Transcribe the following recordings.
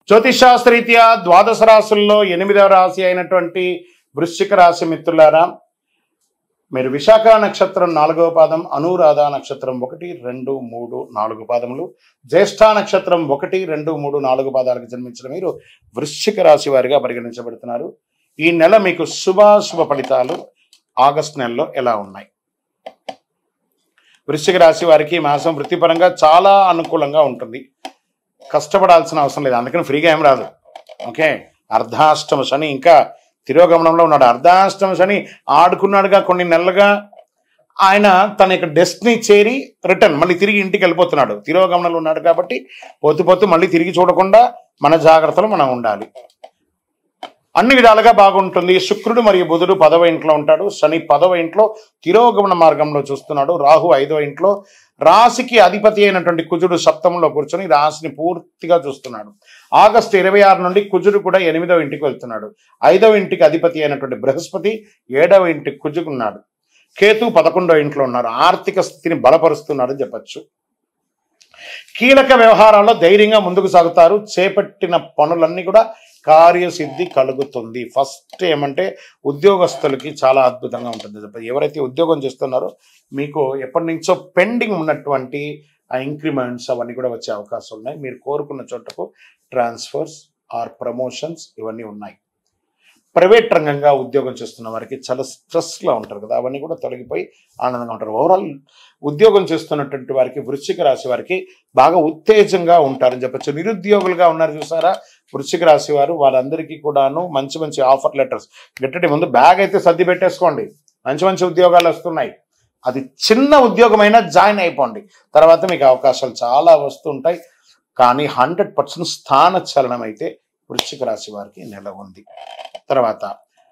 జ్యోతిషాస్త్రరీత్యా ద్వాదశ రాశుల్లో ఎనిమిదవ రాశి అయినటువంటి వృశ్చిక రాశి మిత్రులారా మీరు విశాఖ నక్షత్రం నాలుగవ పాదం అనురాధ నక్షత్రం ఒకటి రెండు మూడు నాలుగు పాదములు జ్యేష్ఠ నక్షత్రం ఒకటి రెండు మూడు నాలుగు పాదాలకు జన్మించిన మీరు వృశ్చిక రాశి వారిగా పరిగణించబడుతున్నారు ఈ నెల మీకు శుభాశుభ ఫలితాలు ఆగస్ట్ నెలలో ఎలా ఉన్నాయి వృశ్చిక రాశి వారికి ఈ మాసం వృత్తిపరంగా చాలా అనుకూలంగా ఉంటుంది కష్టపడాల్సిన అవసరం లేదు అందుకని ఫ్రీగా ఏం రాదు ఓకే అర్ధాష్టమ శని ఇంకా తిరోగమనంలో ఉన్నాడు అర్ధాష్టమ శని ఆడుకున్నాడుగా కొన్ని నెలలుగా ఆయన తన యొక్క డెస్టినీ చేరి రిటర్న్ మళ్ళీ తిరిగి ఇంటికి వెళ్ళిపోతున్నాడు తిరోగమనంలో ఉన్నాడు కాబట్టి పోతూ పోతూ మళ్ళీ తిరిగి చూడకుండా మన జాగ్రత్తలు మనం ఉండాలి అన్ని విధాలుగా బాగుంటుంది శుక్రుడు మరియు బుధుడు పదవ ఇంట్లో ఉంటాడు శని పదవ ఇంట్లో తిరోగమన మార్గంలో చూస్తున్నాడు రాహు ఐదవ ఇంట్లో రాశికి అధిపతి అయినటువంటి కుజుడు సప్తమంలో కూర్చొని రాశిని పూర్తిగా చూస్తున్నాడు ఆగస్టు ఇరవై ఆరు నుండి కుజుడు కూడా ఎనిమిదవ ఇంటికి వెళ్తున్నాడు ఐదవ ఇంటికి అధిపతి అయినటువంటి బృహస్పతి ఏడవ ఇంటికి కుజుకున్నాడు కేతు పదకొండవ ఇంట్లో ఉన్నారు ఆర్థిక స్థితిని బలపరుస్తున్నాడు అని చెప్పచ్చు కీలక వ్యవహారాల్లో ధైర్యంగా ముందుకు సాగుతారు చేపట్టిన పనులన్నీ కూడా కార్యసిద్ధి కలుగుతుంది ఫస్ట్ ఏమంటే ఉద్యోగస్తులకి చాలా అద్భుతంగా ఉంటుంది చెప్ప- ఎవరైతే ఉద్యోగం చేస్తున్నారో మీకు ఎప్పటి నుంచో పెండింగ్ ఉన్నటువంటి ఆ ఇంక్రిమెంట్స్ అవన్నీ కూడా వచ్చే అవకాశం ఉన్నాయి మీరు కోరుకున్న చోటకు ట్రాన్స్ఫర్స్ ఆర్ ప్రమోషన్స్ ఇవన్నీ ఉన్నాయి ప్రైవేట్ రంగంగా ఉద్యోగం చేస్తున్న వారికి చాలా స్ట్రెస్లో ఉంటారు కదా అవన్నీ కూడా తొలగిపోయి ఆనందంగా ఉంటారు ఓవరాల్ ఉద్యోగం చేస్తున్నటువంటి వారికి వృశ్చిక రాశి వారికి బాగా ఉత్తేజంగా ఉంటారని చెప్పచ్చు నిరుద్యోగులుగా ఉన్నారు చూసారా వృశ్చిక రాశి వారు వాళ్ళందరికీ కూడాను మంచి మంచి ఆఫర్ లెటర్స్ గట్టటి ముందు బ్యాగ్ అయితే సర్ది పెట్టేసుకోండి మంచి మంచి ఉద్యోగాలు వస్తున్నాయి అది చిన్న ఉద్యోగమైనా జాయిన్ అయిపోండి తర్వాత మీకు అవకాశాలు చాలా వస్తుంటాయి కానీ హండ్రెడ్ పర్సెంట్ స్థాన చలనం అయితే వృశ్చిక రాశి వారికి నెల ఉంది తర్వాత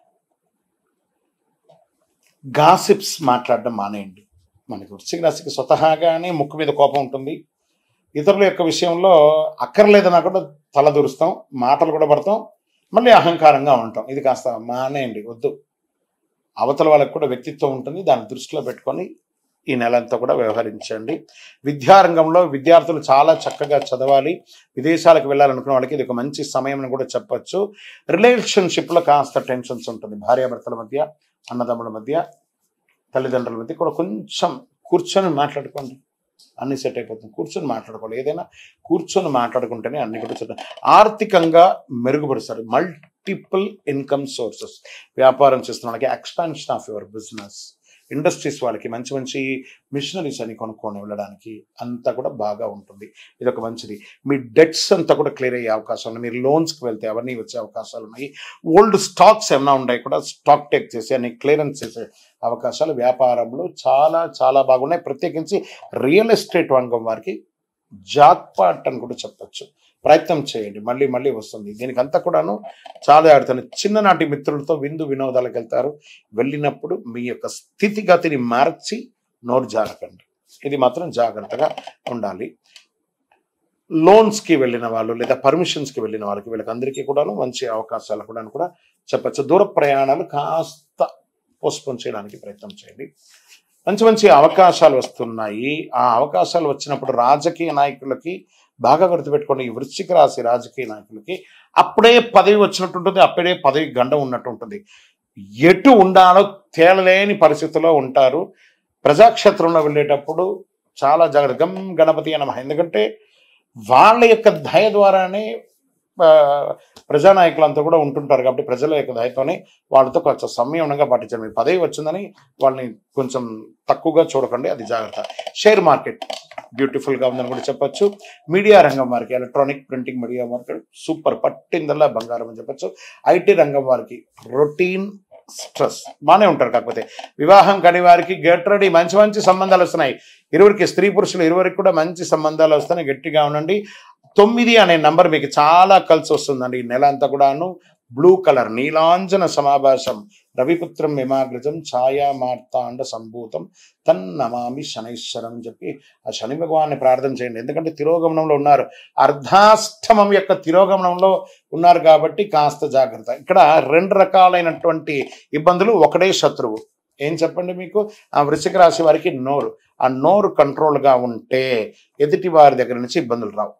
గాసిప్స్ మాట్లాడడం మానేయండి మనకి వృశ్చిక రాశికి స్వతహాగానే ముక్కు మీద కోపం ఉంటుంది ఇతరుల యొక్క విషయంలో అక్కర్లేదన్నా కూడా తల దూరుస్తాం మాటలు కూడా పడతాం మళ్ళీ అహంకారంగా ఉంటాం ఇది కాస్త మానేయండి వద్దు అవతల వాళ్ళకి కూడా వ్యక్తిత్వం ఉంటుంది దాన్ని దృష్టిలో పెట్టుకొని ఈ నెలంతా కూడా వ్యవహరించండి విద్యారంగంలో విద్యార్థులు చాలా చక్కగా చదవాలి విదేశాలకు వెళ్ళాలనుకున్న వాళ్ళకి ఇది ఒక మంచి సమయం అని కూడా చెప్పొచ్చు రిలేషన్షిప్లో కాస్త టెన్షన్స్ ఉంటుంది భార్యాభర్తల మధ్య అన్నదమ్ముల మధ్య తల్లిదండ్రుల మధ్య కూడా కొంచెం కూర్చొని మాట్లాడుకోండి అన్ని సెట్ అయిపోతుంది కూర్చొని మాట్లాడుకోవాలి ఏదైనా కూర్చొని మాట్లాడుకుంటేనే అన్ని కూడా సెట్ ఆర్థికంగా మెరుగుపరుస్తారు మల్టిపుల్ ఇన్కమ్ సోర్సెస్ వ్యాపారం చేస్తున్న వాళ్ళకి expansion of your business industries వాళ్ళకి మంచి మంచి మిషనరీస్ అని కొనుక్కొని వెళ్ళడానికి అంతా కూడా బాగా ఉంటుంది ఇది ఒక మంచిది మీ డెట్స్ అంతా కూడా క్లియర్ అయ్యే అవకాశం ఉంది మీరు లోన్స్కి వెళ్తే అవన్నీ వచ్చే అవకాశాలు ఉన్నాయి ఓల్డ్ స్టాక్స్ ఏమైనా ఉన్నాయి కూడా స్టాక్ టేక్ చేసి అన్ని క్లియరెన్స్ చేసే అవకాశాలు వ్యాపారంలో చాలా చాలా బాగున్నాయి ప్రత్యేకించి రియల్ ఎస్టేట్ రంగం వారికి జాక్పాట్ అని కూడా చెప్పొచ్చు ప్రయత్నం చేయండి మళ్ళీ మళ్ళీ వస్తుంది దీనికి అంతా కూడాను చాలా ఆడుతాను చిన్ననాటి మిత్రులతో విందు వినోదాలకు వెళ్తారు వెళ్ళినప్పుడు మీ యొక్క స్థితిగతిని మార్చి నోరు జారకండి ఇది మాత్రం జాగ్రత్తగా ఉండాలి లోన్స్కి వెళ్ళిన వాళ్ళు లేదా పర్మిషన్స్కి వెళ్ళిన వాళ్ళకి వీళ్ళకి అందరికీ కూడాను మంచి అవకాశాలు కూడా కూడా చెప్పచ్చు దూర ప్రయాణాలు కాస్త పోస్ట్పోన్ చేయడానికి ప్రయత్నం చేయండి మంచి మంచి అవకాశాలు వస్తున్నాయి ఆ అవకాశాలు వచ్చినప్పుడు రాజకీయ నాయకులకి బాగా గుర్తుపెట్టుకోండి ఈ వృశ్చిక రాశి రాజకీయ నాయకులకి అప్పుడే పదవి వచ్చినట్టు ఉంటుంది అప్పుడే పదవి గండం ఉన్నట్టు ఉంటుంది ఎటు ఉండాలో తేలలేని పరిస్థితిలో ఉంటారు ప్రజాక్షేత్రంలో వెళ్ళేటప్పుడు చాలా జాగ్రత్త గం గణపతి అనమా ఎందుకంటే వాళ్ళ యొక్క దయ ద్వారానే ఆ, ప్రజానాయకులంతా కూడా ఉంటుంటారు కాబట్టి ప్రజల యొక్క దయతోనే వాళ్ళతో కొంచెం సంయమనంగా పాటించండి మీ పదవి వచ్చిందని వాళ్ళని కొంచెం తక్కువగా చూడకండి అది జాగ్రత్త షేర్ మార్కెట్ బ్యూటిఫుల్ గా ఉందని కూడా చెప్పొచ్చు మీడియా రంగం వారికి electronic printing media market super పట్టిందల్లా బంగారం అని చెప్పొచ్చు ఐటీ రంగం వారికి రొటీన్ స్ట్రెస్ బాగానే ఉంటారు కాకపోతే వివాహం కాని వారికి గెట్ రెడీ మంచి మంచి సంబంధాలు వస్తున్నాయి ఇరువురికి స్త్రీ పురుషులు ఇరువురికి కూడా మంచి సంబంధాలు వస్తున్నాయి గట్టిగా ఉండండి తొమ్మిది అనే నంబర్ మీకు చాలా కలిసి వస్తుందండి ఈ నెల అంతా కూడాను బ్లూ కలర్ నీలాంజన సమాభాసం రవిపుత్రం విమాగ్రజం ఛాయా మార్తాండ సంభూతం తన్నమామి శనైశ్వరం అని చెప్పి ఆ శని భగవాన్ని ప్రార్థన చేయండి ఎందుకంటే తిరోగమనంలో ఉన్నారు అర్ధాష్టమం యొక్క తిరోగమనంలో ఉన్నారు కాబట్టి కాస్త జాగ్రత్త ఇక్కడ రెండు రకాలైనటువంటి ఇబ్బందులు ఒకటే శత్రువు ఏం చెప్పండి మీకు ఆ వృశ్చిక రాశి వారికి నోరు ఆ నోరు కంట్రోల్గా ఉంటే ఎదుటి వారి దగ్గర నుంచి ఇబ్బందులు రావు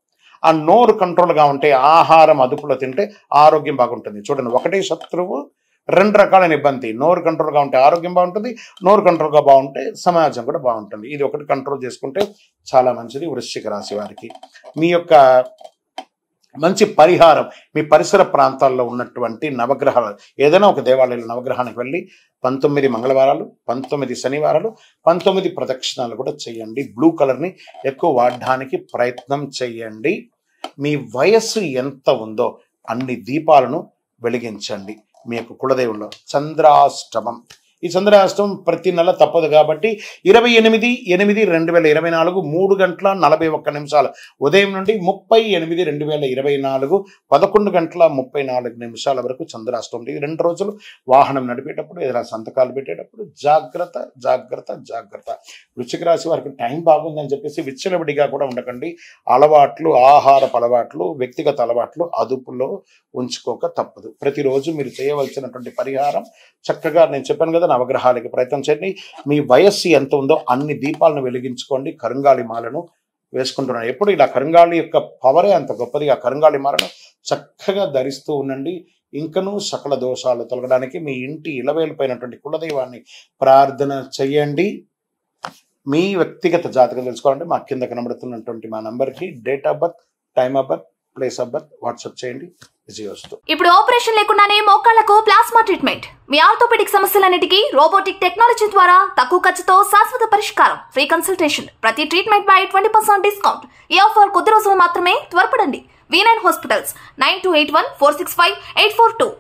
ఆ నోరు కంట్రోల్గా ఉంటే ఆహారం అదుపులో తింటే ఆరోగ్యం బాగుంటుంది చూడండి ఒకటే శత్రువు రెండు రకాలైన ఇబ్బంది నోరు కంట్రోల్గా ఉంటే ఆరోగ్యం బాగుంటుంది నోరు కంట్రోల్గా బాగుంటే సమాజం కూడా బాగుంటుంది ఇది ఒకటి కంట్రోల్ చేసుకుంటే చాలా మంచిది వృశ్చిక రాశి వారికి మీ యొక్క మంచి పరిహారం మీ పరిసర ప్రాంతాల్లో ఉన్నటువంటి నవగ్రహాలు ఏదైనా ఒక దేవాలయంలో నవగ్రహానికి వెళ్ళి పంతొమ్మిది మంగళవారాలు పంతొమ్మిది శనివారాలు పంతొమ్మిది ప్రదక్షిణాలు కూడా చేయండి బ్లూ కలర్ని ఎక్కువ వాడడానికి ప్రయత్నం చేయండి మీ వయస్సు ఎంత ఉందో అన్ని దీపాలను వెలిగించండి మీ యొక్క కులదేవుల్లో చంద్రాష్టమం ఈ చంద్రాష్టమం ప్రతి నెల తప్పదు కాబట్టి ఇరవై ఎనిమిది ఎనిమిది రెండు వేల ఇరవై నాలుగు మూడు గంటల నలభై ఒక్క నిమిషాలు ఉదయం నుండి ముప్పై ఎనిమిది రెండు వేల ఇరవై నాలుగు పదకొండు గంటల ముప్పై నాలుగు నిమిషాల వరకు చంద్రాష్టమం ఈ రెండు రోజులు వాహనం నడిపేటప్పుడు ఏదైనా సంతకాలు పెట్టేటప్పుడు జాగ్రత్త జాగ్రత్త జాగ్రత్త వృశ్చిక రాశి వారికి టైం బాగుందని చెప్పేసి విచ్చలవిడిగా కూడా ఉండకండి అలవాట్లు ఆహారపు అలవాట్లు వ్యక్తిగత అలవాట్లు అదుపులో ఉంచుకోక తప్పదు ప్రతిరోజు మీరు చేయవలసినటువంటి పరిహారం చక్కగా నేను చెప్పాను కదా నవగ్రహాలకి ప్రయత్నం చేయండి మీ వయస్సు ఎంత ఉందో అన్ని దీపాలను వెలిగించుకోండి కరుంగాలి మాలను వేసుకుంటున్నాను ఎప్పుడు ఇలా కరుంగాళి యొక్క పవరే అంత గొప్పది ఆ కరుంగాళి మాలను చక్కగా ధరిస్తూ ఉండండి ఇంకనూ సకల దోషాలు తొలగడానికి మీ ఇంటి ఇలవేలిపోయినటువంటి కులదైవాన్ని ప్రార్థన చేయండి మీ వ్యక్తిగత జాతకం తెలుసుకోవాలంటే మా కింద కనబడుతున్నటువంటి మా నంబర్కి date of birth time of birth place of birth WhatsApp చేయండి విజయవస్తు ఇప్పుడు ఆపరేషన్ లేకుండానే మోకాళ్లకు ప్లాస్మా ట్రీట్మెంట్ మీ ఆర్థోపెడిక్ సమస్యలన్నిటికీ రోబోటిక్ టెక్నాలజీ ద్వారా తక్కువ ఖర్చుతో శాశ్వత పరిష్కారం ఫ్రీ కన్సల్టేషన్ ప్రతి ట్రీట్మెంట్ పై ట్వంటీ పర్సెంట్ డిస్కౌంట్ ఈ ఆఫర్ కొద్ది రోజులు మాత్రమే త్వరపడండి V nine hospitals nine two eight one four six five eight four two